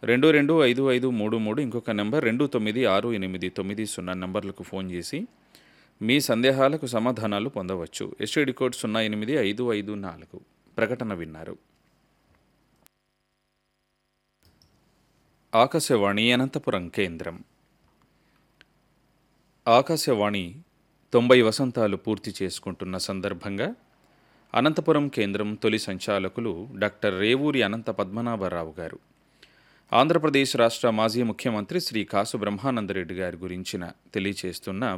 రెండు రెండు ఐదు ఐదు మూడు మూడు ఇంకొక నెంబర్ రెండు తొమ్మిది ఆరు ఎనిమిది తొమ్మిది సున్నా నంబర్లకు ఫోన్ చేసి మీ సందేహాలకు సమాధానాలు పొందవచ్చు ఎస్టీడీ కోడ్ సున్నా ఎనిమిది ఐదు ఐదు నాలుగు ప్రకటన విన్నారు ఆకాశవాణి అనంతపురం కేంద్రం ఆకాశవాణి తొంభై వసంతాలు పూర్తి చేసుకుంటున్న సందర్భంగా అనంతపురం కేంద్రం తొలి సంచాలకులు డాక్టర్ రేవూరి అనంత పద్మనాభరావు గారు ఆంధ్రప్రదేశ్ రాష్ట్ర మాజీ ముఖ్యమంత్రి శ్రీ కాసు బ్రహ్మానందరెడ్డి గారి గురించిన తెలియచేస్తున్న